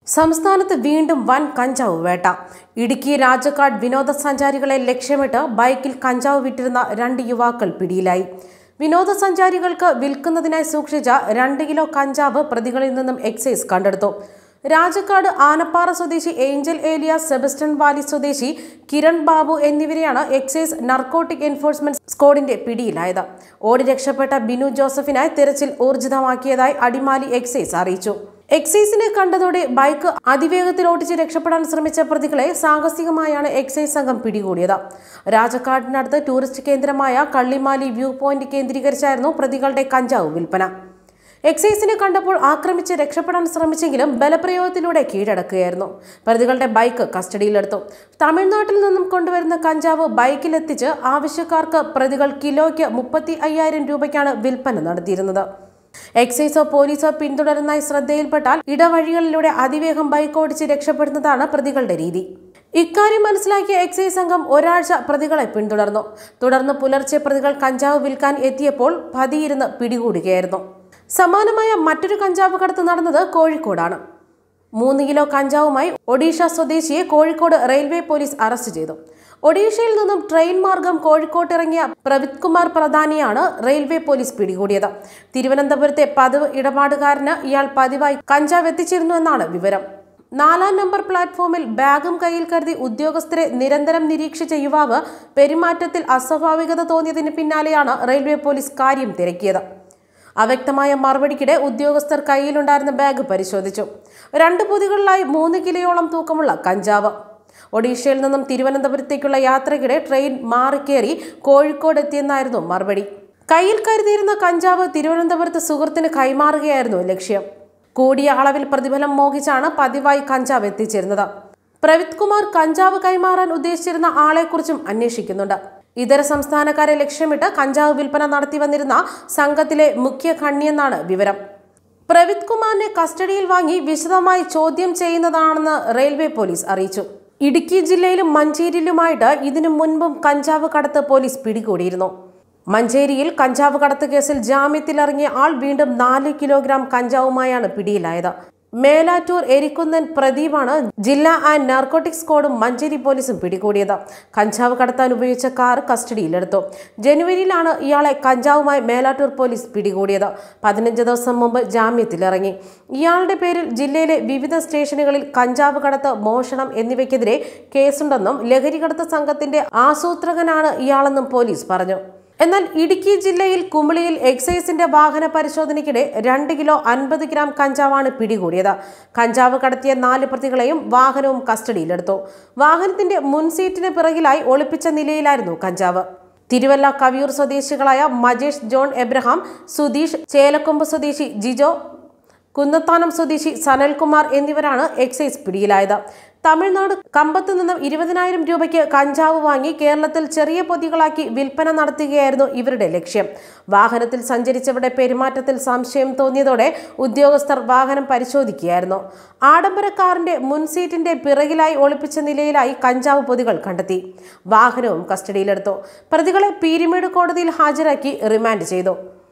സംസ്ഥാനത്ത് വീണ്ടും വൻ കഞ്ചാവ് വേട്ട ഇടുക്കി രാജക്കാട് വിനോദസഞ്ചാരികളെ ലക്ഷ്യമിട്ട് ബൈക്കിൽ കഞ്ചാവ് വിറ്റിരുന്ന രണ്ട് യുവാക്കൾ പിടിയിലായി വിനോദസഞ്ചാരികൾക്ക് വിൽക്കുന്നതിനായി സൂക്ഷിച്ച രണ്ട് കിലോ കഞ്ചാവ് പ്രതികളിൽ നിന്നും എക്സൈസ് കണ്ടെടുത്തു രാജക്കാട് ആനപ്പാറ സ്വദേശി ഏഞ്ചൽ ഏലിയ സെബസ്റ്റ്യൻ വാലി സ്വദേശി കിരൺ ബാബു എന്നിവരെയാണ് എക്സൈസ് നർക്കോട്ടിക് എൻഫോഴ്സ്മെന്റ് സ്ക്വാഡിന്റെ പിടിയിലായത് ഓടി രക്ഷപ്പെട്ട ബിനു ജോസഫിനായി തിരച്ചിൽ ഊർജിതമാക്കിയതായി അടിമാലി എക്സൈസ് അറിയിച്ചു എക്സൈസിനെ കണ്ടതോടെ ബൈക്ക് അതിവേഗത്തിൽ ഓടിച്ച് രക്ഷപ്പെടാൻ ശ്രമിച്ച പ്രതികളെ സാഹസികമായാണ് എക്സൈസ് സംഘം പിടികൂടിയത് രാജക്കാടിനടുത്ത് ടൂറിസ്റ്റ് കേന്ദ്രമായ കള്ളിമാലി വ്യൂ പോയിന്റ് കേന്ദ്രീകരിച്ചായിരുന്നു പ്രതികളുടെ കഞ്ചാവ് വിൽപ്പന എക്സൈസിനെ കണ്ടപ്പോൾ ആക്രമിച്ച് രക്ഷപ്പെടാൻ ശ്രമിച്ചെങ്കിലും ബലപ്രയോഗത്തിലൂടെ കീഴടക്കുകയായിരുന്നു പ്രതികളുടെ ബൈക്ക് കസ്റ്റഡിയിലെടുത്തു തമിഴ്നാട്ടിൽ നിന്നും കൊണ്ടുവരുന്ന കഞ്ചാവ് ബൈക്കിലെത്തിച്ച് ആവശ്യക്കാർക്ക് പ്രതികൾ കിലോയ്ക്ക് മുപ്പത്തി അയ്യായിരം രൂപയ്ക്കാണ് വിൽപ്പന നടത്തിയിരുന്നത് എക്സൈസോ പോലീസോ പിന്തുടരുന്നതായി ശ്രദ്ധയിൽപ്പെട്ടാൽ ഇടവഴികളിലൂടെ അതിവേഗം ബൈക്ക് ഓടിച്ച് രക്ഷപ്പെടുന്നതാണ് പ്രതികളുടെ രീതി ഇക്കാര്യം മനസ്സിലാക്കിയ എക്സൈസ് സംഘം ഒരാഴ്ച പ്രതികളെ പിന്തുടർന്നു തുടർന്ന് പുലർച്ചെ പ്രതികൾ കഞ്ചാവ് വിൽക്കാൻ എത്തിയപ്പോൾ പതിയിരുന്ന് പിടികൂടുകയായിരുന്നു സമാനമായ മറ്റൊരു കഞ്ചാവ് കടത്ത് നടന്നത് കോഴിക്കോടാണ് മൂന്ന് കിലോ കഞ്ചാവുമായി ഒഡീഷ സ്വദേശിയെ കോഴിക്കോട് റെയിൽവേ പോലീസ് അറസ്റ്റ് ചെയ്തു ഒഡീഷയിൽ നിന്നും ട്രെയിൻ മാർഗം കോഴിക്കോട്ട് ഇറങ്ങിയ പ്രവിത് കുമാർ പ്രധാനിയാണ് റെയിൽവേ പോലീസ് പിടികൂടിയത് തിരുവനന്തപുരത്തെ പതിവ് ഇടപാടുകാരന് ഇയാൾ പതിവായി കഞ്ചാവ് എത്തിച്ചിരുന്നുവെന്നാണ് വിവരം നാലാം നമ്പർ പ്ലാറ്റ്ഫോമിൽ ബാഗും കയ്യിൽ കരുതി ഉദ്യോഗസ്ഥരെ നിരന്തരം നിരീക്ഷിച്ച യുവാവ് പെരുമാറ്റത്തിൽ അസ്വാഭാവികത തോന്നിയതിന് പിന്നാലെയാണ് റെയിൽവേ പോലീസ് കാര്യം തിരക്കിയത് അവ്യക്തമായ മറുപടിക്കിടെ ഉദ്യോഗസ്ഥർ കയ്യിലുണ്ടായിരുന്ന ബാഗ് പരിശോധിച്ചു രണ്ട് പൊതികളിലായി മൂന്ന് കിലോയോളം തൂക്കമുള്ള കഞ്ചാവ് ഒഡീഷയിൽ നിന്നും തിരുവനന്തപുരത്തേക്കുള്ള യാത്രയ്ക്കിടെ ട്രെയിൻ മാറിക്കേറി കോഴിക്കോട് എത്തിയെന്നായിരുന്നു മറുപടി കയ്യിൽ കരുതിയിരുന്ന കഞ്ചാവ് തിരുവനന്തപുരത്ത് സുഹൃത്തിന് കൈമാറുകയായിരുന്നു ലക്ഷ്യം കൂടിയ അളവിൽ പ്രതിഫലം മോഹിച്ചാണ് പതിവായി കഞ്ചാവ് എത്തിച്ചിരുന്നത് പ്രവിത് കുമാർ കഞ്ചാവ് കൈമാറാൻ ഉദ്ദേശിച്ചിരുന്ന ആളെക്കുറിച്ചും അന്വേഷിക്കുന്നുണ്ട് ഇതര സംസ്ഥാനക്കാരെ ലക്ഷ്യമിട്ട് കഞ്ചാവ് വിൽപ്പന നടത്തി വന്നിരുന്ന സംഘത്തിലെ മുഖ്യ കണ്ണിയെന്നാണ് വിവരം പ്രവിത് കുമാറിനെ കസ്റ്റഡിയിൽ വാങ്ങി വിശദമായി ചോദ്യം ചെയ്യുന്നതാണെന്ന് റെയിൽവേ പോലീസ് അറിയിച്ചു ഇടുക്കി ജില്ലയിലും മഞ്ചേരിയിലുമായിട്ട് ഇതിനു മുൻപും കഞ്ചാവ് കടത്ത് പോലീസ് പിടികൂടിയിരുന്നു മഞ്ചേരിയിൽ കഞ്ചാവ് കടത്ത് കേസിൽ ജാമ്യത്തിലിറങ്ങിയ ആൾ വീണ്ടും നാല് കിലോഗ്രാം കഞ്ചാവുമായാണ് പിടിയിലായത് മേലാറ്റൂർ എരിക്കുന്നൻ പ്രദീപാണ് ജില്ലാ ആൻഡ് നാർക്കോട്ടിക്സ് സ്ക്വാഡും മഞ്ചേരി പോലീസും പിടികൂടിയത് കഞ്ചാവ് കടത്താൻ ഉപയോഗിച്ച കാർ കസ്റ്റഡിയിലെടുത്തു ജനുവരിയിലാണ് ഇയാളെ കഞ്ചാവുമായി മേലാറ്റൂർ പോലീസ് പിടികൂടിയത് പതിനഞ്ച് ദിവസം മുമ്പ് ജാമ്യത്തിലിറങ്ങി ഇയാളുടെ പേരിൽ ജില്ലയിലെ വിവിധ സ്റ്റേഷനുകളിൽ കഞ്ചാവ് കടത്ത് മോഷണം എന്നിവയ്ക്കെതിരെ കേസുണ്ടെന്നും ലഹരി കടത്ത് സംഘത്തിന്റെ ആസൂത്രകനാണ് ഇയാളെന്നും പോലീസ് പറഞ്ഞു എന്നാൽ ഇടുക്കി ജില്ലയിൽ കുമിളിയിൽ എക്സൈസിന്റെ വാഹന പരിശോധനയ്ക്കിടെ രണ്ട് കിലോ അൻപത് ഗ്രാം കഞ്ചാവാണ് പിടികൂടിയത് കഞ്ചാവ് കടത്തിയ നാല് പ്രതികളെയും വാഹനവും കസ്റ്റഡിയിലെടുത്തു വാഹനത്തിന്റെ മുൻസീറ്റിന് പിറകിലായി ഒളിപ്പിച്ച നിലയിലായിരുന്നു കഞ്ചാവ് തിരുവല്ല കവിയൂർ സ്വദേശികളായ മജേഷ് ജോൺ എബ്രഹാം സുധീഷ് ചേലക്കൊമ്പ് സ്വദേശി ജിജോ കുന്നത്താനം സ്വദേശി സനൽകുമാർ എന്നിവരാണ് എക്സൈസ് പിടിയിലായത് തമിഴ്നാട് കമ്പത്ത് നിന്നും ഇരുപതിനായിരം രൂപയ്ക്ക് കഞ്ചാവ് വാങ്ങി കേരളത്തിൽ ചെറിയ പൊതികളാക്കി വിൽപ്പന നടത്തുകയായിരുന്നു ഇവരുടെ ലക്ഷ്യം വാഹനത്തിൽ സഞ്ചരിച്ചവരുടെ പെരുമാറ്റത്തിൽ സംശയം തോന്നിയതോടെ ഉദ്യോഗസ്ഥർ വാഹനം പരിശോധിക്കുകയായിരുന്നു ആഡംബര കാറിന്റെ മുൻസീറ്റിന്റെ പിറകിലായി ഒളിപ്പിച്ച നിലയിലായി കഞ്ചാവ് പൊതികൾ കണ്ടെത്തി വാഹനവും കസ്റ്റഡിയിലെടുത്തു പ്രതികളെ പീരിമേട് കോടതിയിൽ ഹാജരാക്കി റിമാൻഡ് ചെയ്തു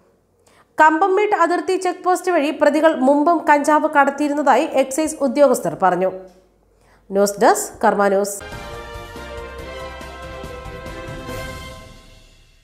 കമ്പംമേട്ട് അതിർത്തി ചെക്ക് പോസ്റ്റ് വഴി പ്രതികൾ മുമ്പും കഞ്ചാവ് കടത്തിയിരുന്നതായി എക്സൈസ് ഉദ്യോഗസ്ഥർ പറഞ്ഞു ന്യൂസ് ഡെസ്ക് കർമ്മ ന്യൂസ്